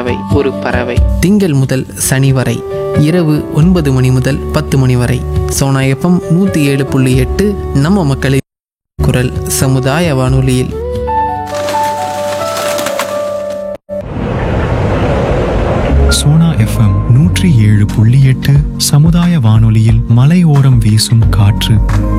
பறவை ஒரு பறவை திங்கள் முதல் சனி வரை இரவு ஒன்பது மணி முதல் பத்து மணி வரை சோனா எஃப்எம் நூற்றி ஏழு புள்ளி எட்டு நம்ம மக்களின் குரல் சமுதாய வானொலியில் சோனா எஃப்எம் நூற்றி ஏழு புள்ளி எட்டு சமுதாய வானொலியில் மலையோரம் வீசும் காற்று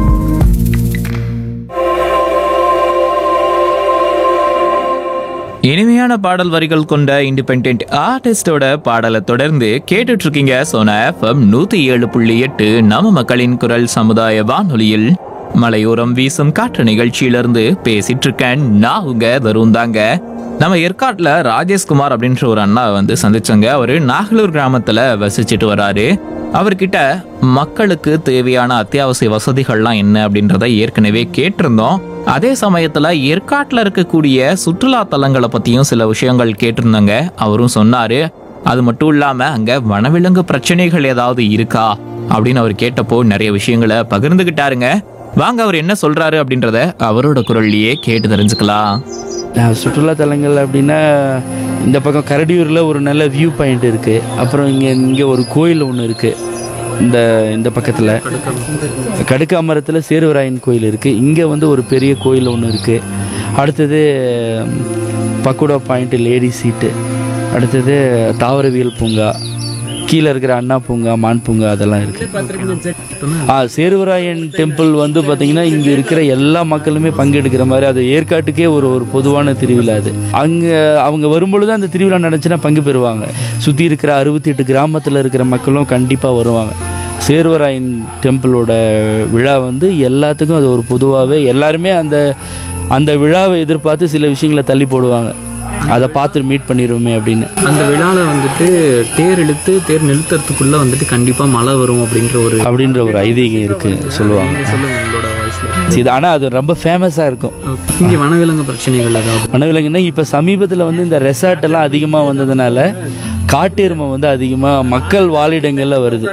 இனிமையான பாடல் வரிகள் கொண்ட இண்டிபெண்ட் ஆர்டிஸ்டோட பாடலை தொடர்ந்து கேட்டுட்டு இருக்கீங்க சோனா எஃப்எம் நூத்தி ஏழு புள்ளி எட்டு நம்ம மக்களின் குரல் சமுதாய வானொலியில் மலையோரம் வீசும் காற்று நிகழ்ச்சியிலிருந்து பேசிட்டு இருக்கேன் நான் உங்க தருண் தாங்க நம்ம ஏற்காட்டுல ராஜேஷ்குமார் அப்படின்ற ஒரு அண்ணா வந்து சந்திச்சோங்க அவரு நாகலூர் கிராமத்துல வசிச்சுட்டு வராரு அவர்கிட்ட மக்களுக்கு தேவையான அத்தியாவசிய வசதிகள்லாம் என்ன அப்படின்றத ஏற்கனவே கேட்டிருந்தோம் அதே சமயத்துல ஏற்காட்டுல இருக்கக்கூடிய சுற்றுலா தலங்களை பத்தியும் சில விஷயங்கள் கேட்டிருந்தோங்க அவரும் சொன்னாரு அது மட்டும் இல்லாம அங்க வனவிலங்கு பிரச்சனைகள் ஏதாவது இருக்கா அப்படின்னு அவர் கேட்டப்போ நிறைய விஷயங்களை பகிர்ந்துகிட்டாருங்க வாங்க அவர் என்ன சொல்றாரு அப்படின்றத அவரோட குரல்லையே கேட்டு தெரிஞ்சுக்கலாம் நான் சுற்றுலா தலங்கள் அப்படின்னா இந்த பக்கம் கரடியூரில் ஒரு நல்ல வியூ பாயிண்ட் இருக்குது அப்புறம் இங்கே இங்கே ஒரு கோயில் ஒன்று இருக்குது இந்த இந்த பக்கத்தில் கடுக்காமரத்தில் சேருவராயன் கோயில் இருக்குது இங்கே வந்து ஒரு பெரிய கோயில் ஒன்று இருக்குது அடுத்தது ம், பக்குடா பாயிண்ட் லேடி சீட்டு அடுத்தது தாவரவியல் பூங்கா கீழே இருக்கிற அண்ணா பூங்கா மான் பூங்கா அதெல்லாம் இருக்குது ஆ சேருவராயன் டெம்பிள் வந்து பார்த்தீங்கன்னா இங்கே இருக்கிற எல்லா மக்களுமே பங்கெடுக்கிற மாதிரி அது ஏற்காட்டுக்கே ஒரு ஒரு பொதுவான திருவிழா அது அங்கே அவங்க வரும்பொழுது அந்த திருவிழா நடந்துச்சுன்னா பங்கு பெறுவாங்க சுற்றி இருக்கிற அறுபத்தி எட்டு கிராமத்தில் இருக்கிற மக்களும் கண்டிப்பாக வருவாங்க சேர்வராயன் டெம்பிளோட விழா வந்து எல்லாத்துக்கும் அது ஒரு பொதுவாகவே எல்லாருமே அந்த அந்த விழாவை எதிர்பார்த்து சில விஷயங்களை தள்ளி போடுவாங்க அதை பார்த்து மீட் பண்ணிடுவோமே அப்படின்னு அந்த விழாவில் வந்துட்டு தேர் இழுத்து தேர் நிறுத்துறதுக்குள்ள வந்துட்டு கண்டிப்பாக மழை வரும் அப்படின்ற ஒரு அப்படின்ற ஒரு ஐதீகம் இருக்குது சொல்லுவாங்க சொல்லுங்க உங்களோட வாய்ஸ்ல இது ஆனால் அது ரொம்ப ஃபேமஸாக இருக்கும் இங்கே வனவிலங்கு பிரச்சனைகள் ஏதாவது வனவிலங்குன்னா இப்போ சமீபத்தில் வந்து இந்த ரெசார்ட் எல்லாம் அதிகமாக வந்ததுனால காட்டெருமை வந்து அதிகமாக மக்கள் வாழிடங்களில் வருது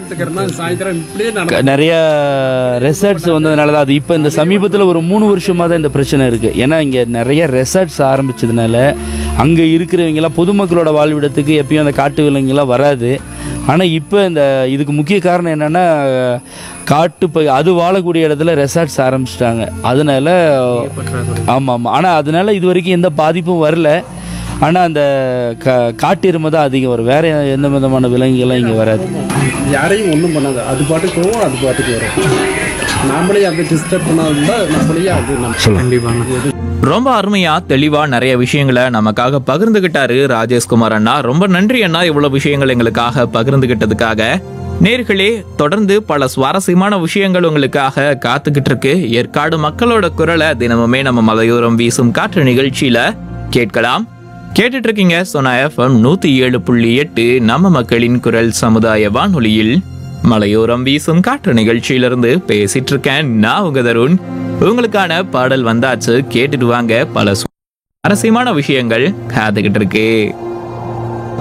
க- நிறைய ரெசார்ட்ஸ் வந்ததுனால தான் அது இப்போ இந்த சமீபத்தில் ஒரு மூணு வருஷமாக தான் இந்த பிரச்சனை இருக்குது ஏன்னா இங்கே நிறைய ரெசார்ட்ஸ் ஆரம்பிச்சதுனால அங்கே இருக்கிறவங்கலாம் பொதுமக்களோட வாழ்விடத்துக்கு எப்பயும் அந்த காட்டு விலங்குலாம் வராது ஆனால் இப்போ இந்த இதுக்கு முக்கிய காரணம் என்னென்னா காட்டு ப அது வாழக்கூடிய இடத்துல ரெசார்ட்ஸ் ஆரம்பிச்சிட்டாங்க அதனால ஆமாம் ஆமாம் ஆனால் அதனால இது வரைக்கும் எந்த பாதிப்பும் வரல ஆனால் அந்த க காட்டெருமை தான் அதிகம் வரும் வேற எந்த விதமான விலங்குகள்லாம் இங்கே வராது யாரையும் ஒன்றும் பண்ணாது அது பாட்டுக்கு போவோம் அது பாட்டுக்கு வரும் நாமளே அதை டிஸ்டர்ப் பண்ணாதுன்னா நம்மளையே அது நம்ம கண்டிப்பாக ரொம்ப அருமையா தெளிவா நிறைய விஷயங்களை நமக்காக பகிர்ந்துகிட்டாரு ராஜேஷ்குமார் அண்ணா ரொம்ப நன்றி அண்ணா இவ்வளவு விஷயங்கள் எங்களுக்காக பகிர்ந்துகிட்டதுக்காக நேர்களே தொடர்ந்து பல சுவாரஸ்யமான விஷயங்கள் உங்களுக்காக காத்துக்கிட்டு இருக்கு ஏற்காடு மக்களோட குரலை தினமுமே நம்ம மலையோரம் வீசும் காற்று நிகழ்ச்சியில கேட்கலாம் கேட்டுட்டு இருக்கீங்க சொன்ன எஃப்எம் நூத்தி ஏழு புள்ளி எட்டு நம்ம மக்களின் குரல் சமுதாய வானொலியில் மலையோரம் வீசும் காற்று நிகழ்ச்சியிலிருந்து பேசிட்டு இருக்கேன் நான் உங்க தருண் உங்களுக்கான பாடல் வந்தாச்சு கேட்டுட்டு வாங்க பல சுவாரஸ்யமான விஷயங்கள் காத்துக்கிட்டு இருக்கு